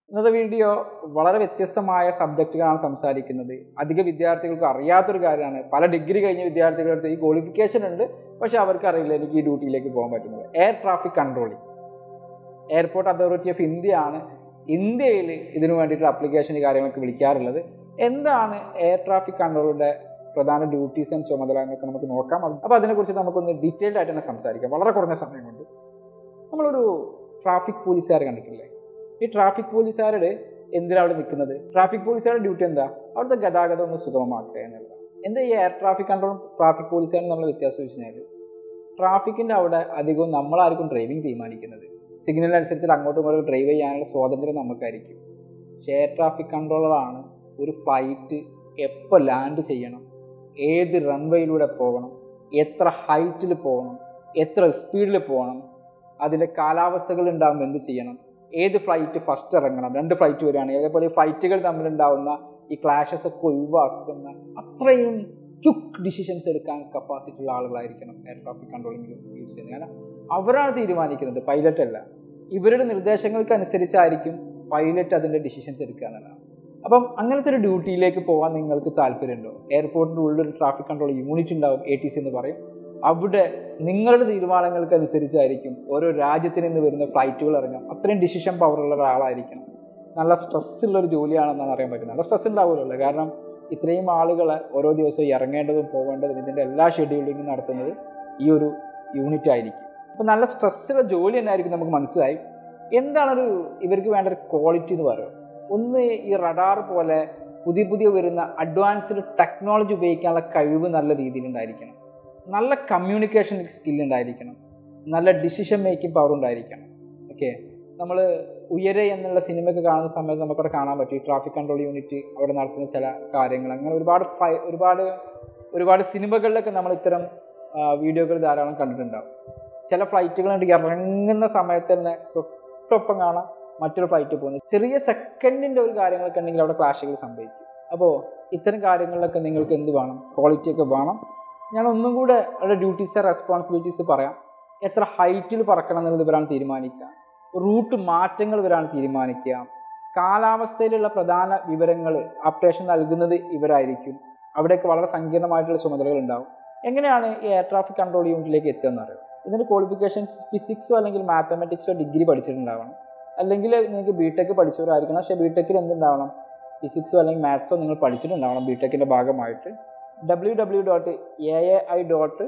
ഇന്നത്തെ വീഡിയോ വളരെ വ്യത്യസ്തമായ സബ്ജക്റ്റുകളാണ് സംസാരിക്കുന്നത് അധിക വിദ്യാർത്ഥികൾക്ക് അറിയാത്തൊരു കാര്യമാണ് പല ഡിഗ്രി കഴിഞ്ഞ വിദ്യാർത്ഥികളുടെ അടുത്ത് ഈ ക്വാളിഫിക്കേഷൻ ഉണ്ട് പക്ഷെ അവർക്ക് അറിയില്ല എനിക്ക് ഈ ഡ്യൂട്ടിയിലേക്ക് പോകാൻ പറ്റുന്നത് air traffic controlling airport authority of India ആണ് ഇന്ത്യയിൽ ഇതിനു വേണ്ടിയിട്ടുള്ള അപ്ലിക്കേഷൻ കാര്യങ്ങളൊക്കെ വിളിക്കാറുള്ളത് എന്താണ് എയർ ട്രാഫിക് കൺട്രോളിൻ്റെ പ്രധാന ഡ്യൂട്ടീസ് ആൻഡ് ചുമതല എന്നൊക്കെ നമുക്ക് നോക്കാം അപ്പോൾ അതിനെക്കുറിച്ച് നമുക്കൊന്ന് ഡീറ്റെയിൽഡ് ആയിട്ട് തന്നെ സംസാരിക്കാം വളരെ കുറഞ്ഞ സമയം കൊണ്ട് നമ്മളൊരു ട്രാഫിക് പോലീസുകാർ കണ്ടിട്ടില്ലേ ഈ ട്രാഫിക് പോലീസുകാരുടെ എന്തിനാണ് അവിടെ നിൽക്കുന്നത് ട്രാഫിക് പോലീസുകാരുടെ ഡ്യൂട്ടി എന്താ അവിടുത്തെ ഗതാഗതം ഒന്ന് സുഗമമാക്കുക എന്നുള്ളത് എന്താ ഈ എയർ ട്രാഫിക് കൺട്രോളും ട്രാഫിക് പോലീസുകാരും നമ്മൾ വ്യത്യാസം വെച്ച് കഴിഞ്ഞാൽ ട്രാഫിക്കിൻ്റെ അവിടെ അധികവും നമ്മളായിരിക്കും ഡ്രൈവിംഗ് തീരുമാനിക്കുന്നത് സിഗ്നലിനനുസരിച്ച് അങ്ങോട്ടും ഇങ്ങോട്ടും ഡ്രൈവ് ചെയ്യാനുള്ള സ്വാതന്ത്ര്യം നമുക്കായിരിക്കും പക്ഷേ എയർ ട്രാഫിക് കൺട്രോളറാണ് ഒരു ഫ്ലൈറ്റ് എപ്പോൾ ലാൻഡ് ചെയ്യണം ഏത് റൺവേയിലൂടെ പോകണം എത്ര ഹൈറ്റിൽ പോകണം എത്ര സ്പീഡിൽ പോകണം അതിൻ്റെ കാലാവസ്ഥകൾ ഉണ്ടാകുമ്പോൾ എന്ത് ചെയ്യണം ഏത് ഫ്ലൈറ്റ് ഫസ്റ്റ് ഇറങ്ങണം രണ്ട് ഫ്ലൈറ്റ് വരികയാണ് അതേപോലെ ഫ്ലൈറ്റുകൾ തമ്മിലുണ്ടാവുന്ന ഈ ക്ലാഷസ് ഒക്കെ ഒഴിവാക്കുന്ന അത്രയും ക്യുക്ക് ഡിസിഷൻസ് എടുക്കാൻ കപ്പാസിറ്റി ഉള്ള ആളുകളായിരിക്കണം എയർ ട്രാഫിക് കൺട്രോളിംഗ് യൂസ് ചെയ്യുന്നത് കാരണം അവരാണ് തീരുമാനിക്കുന്നത് പൈലറ്റ് അല്ല ഇവരുടെ നിർദ്ദേശങ്ങൾക്ക് അനുസരിച്ചായിരിക്കും പൈലറ്റ് അതിൻ്റെ ഡിസിഷൻസ് എടുക്കുക എന്നുള്ളതാണ് അപ്പം അങ്ങനത്തെ ഒരു ഡ്യൂട്ടിയിലേക്ക് പോകാൻ നിങ്ങൾക്ക് താല്പര്യമുണ്ടോ എയർപോർട്ടിൻ്റെ ഉള്ളിൽ ഒരു ട്രാഫിക് കൺട്രോൾ യൂണിറ്റ് ഉണ്ടാവും എ ടി സി എന്ന് പറയും അവിടെ നിങ്ങളുടെ തീരുമാനങ്ങൾക്ക് അനുസരിച്ചായിരിക്കും ഓരോ രാജ്യത്തിൽ നിന്ന് വരുന്ന ഫ്ലൈറ്റുകൾ ഇറങ്ങാം അത്രയും ഡിസിഷൻ പവറുള്ള ഒരാളായിരിക്കണം നല്ല സ്ട്രെസ് ഉള്ള ഒരു ജോലിയാണെന്നാണ് അറിയാൻ പറ്റുന്നത് നല്ല സ്ട്രെസ് ഉണ്ടാവുമല്ലോ കാരണം ഇത്രയും ആളുകളെ ഓരോ ദിവസവും ഇറങ്ങേണ്ടതും പോകേണ്ടതും ഇതിൻ്റെ എല്ലാ ഷെഡ്യൂളിങ്ങും നടത്തുന്നത് ഈ ഒരു യൂണിറ്റ് ആയിരിക്കും അപ്പോൾ നല്ല സ്ട്രെസ്സുള്ള ജോലി തന്നെ ആയിരിക്കും നമുക്ക് മനസ്സിലായി എന്താണൊരു ഇവർക്ക് വേണ്ട ഒരു ക്വാളിറ്റി എന്ന് പറയുന്നത് ഒന്ന് ഈ റഡാർ പോലെ പുതിയ പുതിയ വരുന്ന അഡ്വാൻസ്ഡ് ടെക്നോളജി ഉപയോഗിക്കാനുള്ള കഴിവ് നല്ല രീതിയിൽ ഉണ്ടായിരിക്കണം നല്ല കമ്മ്യൂണിക്കേഷൻ സ്കിൽ ഉണ്ടായിരിക്കണം നല്ല ഡിസിഷൻ മേക്കിംഗ് പവർ ഉണ്ടായിരിക്കണം ഓക്കെ നമ്മൾ ഉയരെ എന്നുള്ള സിനിമയൊക്കെ കാണുന്ന സമയത്ത് നമുക്കവിടെ കാണാൻ പറ്റും ഈ ട്രാഫിക് കൺട്രോൾ യൂണിറ്റ് അവിടെ നടത്തുന്ന ചില കാര്യങ്ങൾ അങ്ങനെ ഒരുപാട് ഫൈ- ഒരുപാട് ഒരുപാട് സിനിമകളിലൊക്കെ നമ്മൾ ഇത്തരം വീഡിയോകൾ ധാരാളം കണ്ടിട്ടുണ്ടാവും ചില ഫ്ലൈറ്റുകളുണ്ട് ഇറങ്ങുന്ന സമയത്ത് തന്നെ തൊട്ടൊപ്പം കാണാം മറ്റൊരു ഫ്ലൈറ്റ് പോകുന്നത് ചെറിയ സെക്കൻഡിൻ്റെ ഒരു കാര്യങ്ങളൊക്കെ ഉണ്ടെങ്കിൽ അവിടെ ക്ലാഷുകൾ സംഭവിക്കും അപ്പോൾ ഇത്തരം കാര്യങ്ങളിലൊക്കെ നിങ്ങൾക്ക് എന്ത് വേണം ക്വാളിറ്റി ഒക്കെ വേണം ഞാൻ ഒന്നും കൂടെ അവരുടെ ഡ്യൂട്ടീസ് റെസ്പോൺസിബിലിറ്റീസ് പറയാം എത്ര ഹൈറ്റിൽ പറക്കണം എന്നുള്ളത് ഇവരാണ് തീരുമാനിക്കുക റൂട്ട് മാറ്റങ്ങൾ ഇവരാണ് തീരുമാനിക്കുക കാലാവസ്ഥയിലുള്ള പ്രധാന വിവരങ്ങൾ അപ്ഡേഷൻ നൽകുന്നത് ഇവരായിരിക്കും അവിടെയൊക്കെ വളരെ സങ്കീർണമായിട്ടുള്ള ചുമതലകൾ ഉണ്ടാവും എങ്ങനെയാണ് ഈ എയർ ട്രാഫിക് കൺട്രോൾ യൂണിറ്റിലേക്ക് എത്തുക എന്ന് അറിയാം ഇതിൻ്റെ ക്വാളിഫിക്കേഷൻസ് ഫിസിക്സോ അല്ലെങ്കിൽ മാത്തമാറ്റിക്സോ ഡിഗ്രി പഠിച്ചിട്ടുണ്ടാവണം അല്ലെങ്കിൽ നിങ്ങൾക്ക് ബി ടെക് പഠിച്ചവരായിരിക്കണം പക്ഷേ ബി ടെക്കിൽ എന്തുണ്ടാവണം ഫിസിക്സോ അല്ലെങ്കിൽ മാത്സോ നിങ്ങൾ പഠിച്ചിട്ടുണ്ടാവണം ബി ടെക്കിൻ്റെ ഭാഗമായിട്ട് W W dot A A I dot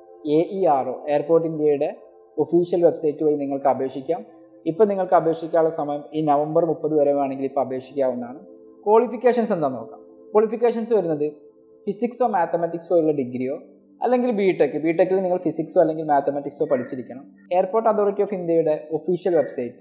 A E R O airport ഇന്ത്യയുടെ ഒഫീഷ്യൽ വെബ്സൈറ്റ് വഴി നിങ്ങൾക്ക് അപേക്ഷിക്കാം ഇപ്പം നിങ്ങൾക്ക് അപേക്ഷിക്കാനുള്ള സമയം ഈ നവംബർ മുപ്പത് വരെ വേണമെങ്കിൽ ഇപ്പോൾ അപേക്ഷിക്കാവുന്നതാണ് ക്വാളിഫിക്കേഷൻസ് എന്താണെന്ന് നോക്കാം ക്വാളിഫിക്കേഷൻസ് വരുന്നത് ഫിസിക്സോ മാത്തമാറ്റിക്സോ ഉള്ള ഡിഗ്രിയോ അല്ലെങ്കിൽ ബി ടെക് ബി ടെക്കിൽ നിങ്ങൾ ഫിസിക്സോ അല്ലെങ്കിൽ മാത്തമാറ്റിക്സോ പഠിച്ചിരിക്കണം എയർപോർട്ട് അതോറിറ്റി ഓഫ് ഇന്ത്യയുടെ official website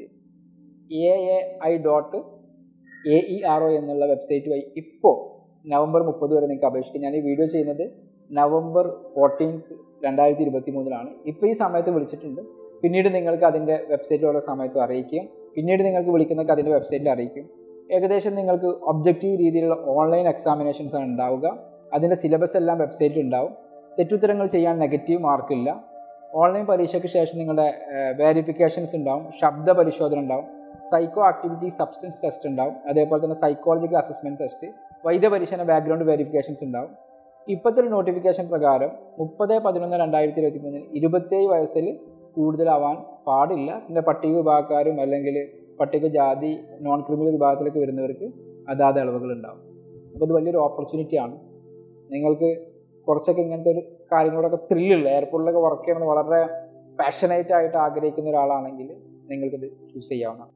A A I dot A E R O എന്നുള്ള വെബ്സൈറ്റ് വഴി ഇപ്പോൾ നവംബർ മുപ്പത് വരെ നിങ്ങൾക്ക് അപേക്ഷിക്കാം ഞാൻ ഈ വീഡിയോ ചെയ്യുന്നത് നവംബർ ഫോർട്ടീൻത്ത് രണ്ടായിരത്തി ഇരുപത്തി മൂന്നിലാണ് ഇപ്പോൾ ഈ സമയത്ത് വിളിച്ചിട്ടുണ്ട് പിന്നീട് നിങ്ങൾക്ക് അതിൻ്റെ വെബ്സൈറ്റിൽ ഓരോ സമയത്തും അറിയിക്കും പിന്നീട് നിങ്ങൾക്ക് വിളിക്കുന്നൊക്കെ അതിൻ്റെ വെബ്സൈറ്റിൽ അറിയിക്കും ഏകദേശം നിങ്ങൾക്ക് ഒബ്ജക്റ്റീവ് രീതിയിലുള്ള ഓൺലൈൻ എക്സാമിനേഷൻസ് ആണ് ഉണ്ടാവുക അതിൻ്റെ സിലബസ് എല്ലാം വെബ്സൈറ്റിൽ ഉണ്ടാവും തെറ്റുത്തരങ്ങൾ ചെയ്യാൻ നെഗറ്റീവ് മാർക്കില്ല ഓൺലൈൻ പരീക്ഷയ്ക്ക് ശേഷം നിങ്ങളുടെ വേരിഫിക്കേഷൻസ് ഉണ്ടാവും ശബ്ദ പരിശോധന ഉണ്ടാവും സൈക്കോ ആക്ടിവിറ്റി സബ്സ്റ്റൻസ് ടെസ്റ്റ് ഉണ്ടാവും അതേപോലെ തന്നെ സൈക്കോളജിക്കൽ അസസ്മെൻറ്റ് ടെസ്റ്റ് വൈദ്യപരിശീലന ബാക്ക്ഗ്രൗണ്ട് വെരിഫിക്കേഷൻസ് ഉണ്ടാവും ഇപ്പോഴത്തെ ഒരു നോട്ടിഫിക്കേഷൻ പ്രകാരം മുപ്പത് പതിനൊന്ന് രണ്ടായിരത്തി ഇരുപത്തി മൂന്നിന് ഇരുപത്തേഴ് വയസ്സിൽ കൂടുതലാവാൻ പാടില്ല പിന്നെ പട്ടിക വിഭാഗക്കാരും അല്ലെങ്കിൽ പട്ടികജാതി നോൺ ക്രിമിനൽ വിഭാഗത്തിലേക്ക് വരുന്നവർക്ക് അതാത് ഇളവുകൾ ഉണ്ടാവും അപ്പോൾ ഇത് വലിയൊരു ഓപ്പർച്യൂണിറ്റി ആണ് നിങ്ങൾക്ക് കുറച്ചൊക്കെ ഇങ്ങനത്തെ ഒരു കാര്യങ്ങളോടൊക്കെ ത്രില്ലുള്ള എയർപോർട്ടിലൊക്കെ വർക്ക് ചെയ്യണമെന്ന് വളരെ പാഷനേറ്റ് ആയിട്ട് ആഗ്രഹിക്കുന്ന ഒരാളാണെങ്കിൽ നിങ്ങൾക്കിത് ചൂസ് ചെയ്യാവുന്നതാണ്